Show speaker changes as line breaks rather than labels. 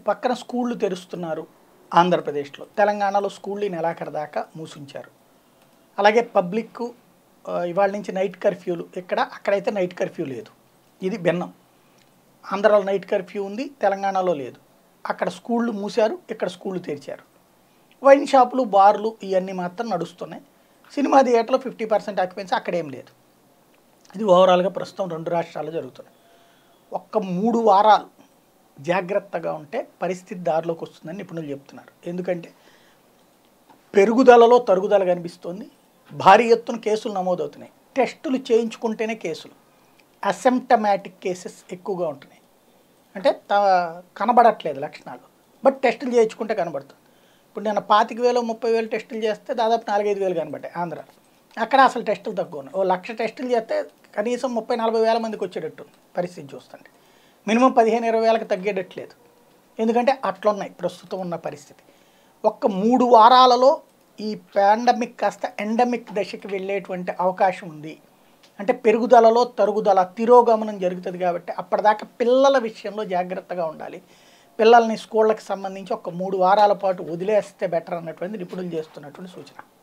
పక్కన స్కూళ్ళు తెరుస్తున్నారు ఆంధ్రప్రదేశ్లో తెలంగాణలో స్కూళ్ళు ఈ నెలాఖరు దాకా మూసించారు అలాగే పబ్లిక్ ఆ, ఇవాళ నుంచి నైట్ కర్ఫ్యూలు ఇక్కడ అక్కడైతే నైట్ కర్ఫ్యూ లేదు ఇది భిన్నం ఆంధ్రాలో నైట్ కర్ఫ్యూ ఉంది తెలంగాణలో లేదు అక్కడ స్కూళ్ళు మూశారు ఇక్కడ స్కూళ్ళు తెరిచారు వైన్ షాపులు బార్లు ఇవన్నీ మాత్రం నడుస్తున్నాయి సినిమా థియేటర్లో ఫిఫ్టీ పర్సెంట్ ఆక్యుపెన్సీ అక్కడేం లేదు ఇది ఓవరాల్గా ప్రస్తుతం రెండు రాష్ట్రాల్లో జరుగుతున్నాయి ఒక్క మూడు వారాలు జాగ్రత్తగా ఉంటే పరిస్థితి దారిలోకి వస్తుందని నిపుణులు చెప్తున్నారు ఎందుకంటే పెరుగుదలలో తరుగుదల కనిపిస్తోంది భారీ ఎత్తున కేసులు నమోదవుతున్నాయి టెస్టులు చేయించుకుంటేనే కేసులు అసెంప్టమాటిక్ కేసెస్ ఎక్కువగా ఉంటున్నాయి అంటే త కనబడట్లేదు లక్షణాలు బట్ టెస్టులు చేయించుకుంటే కనబడుతుంది ఇప్పుడు నేను పాతిక వేలు ముప్పై వేలు టెస్టులు చేస్తే దాదాపు నాలుగైదు వేలు కనబడ్డాయి ఆంధ్ర అక్కడ అసలు టెస్టులు తక్కువ ఉన్నాయి ఓ లక్ష టెస్టులు చేస్తే కనీసం ముప్పై నలభై వేల మందికి వచ్చేటట్టు ఉంది పరిస్థితి చూస్తుంటే మినిమం పదిహేను ఇరవై వేలకు తగ్గేటట్లేదు ఎందుకంటే అట్లున్నాయి ప్రస్తుతం ఉన్న పరిస్థితి ఒక్క మూడు వారాలలో ఈ పాండమిక్ కాస్త ఎండమిక్ దశకి వెళ్ళేటువంటి అవకాశం ఉంది అంటే పెరుగుదలలో తరుగుదల తిరోగమనం జరుగుతుంది కాబట్టి అప్పటిదాకా పిల్లల విషయంలో జాగ్రత్తగా ఉండాలి పిల్లల్ని స్కూళ్ళకి సంబంధించి ఒక మూడు వారాల పాటు వదిలేస్తే బెటర్ అన్నటువంటి నిపుణులు చేస్తున్నటువంటి సూచన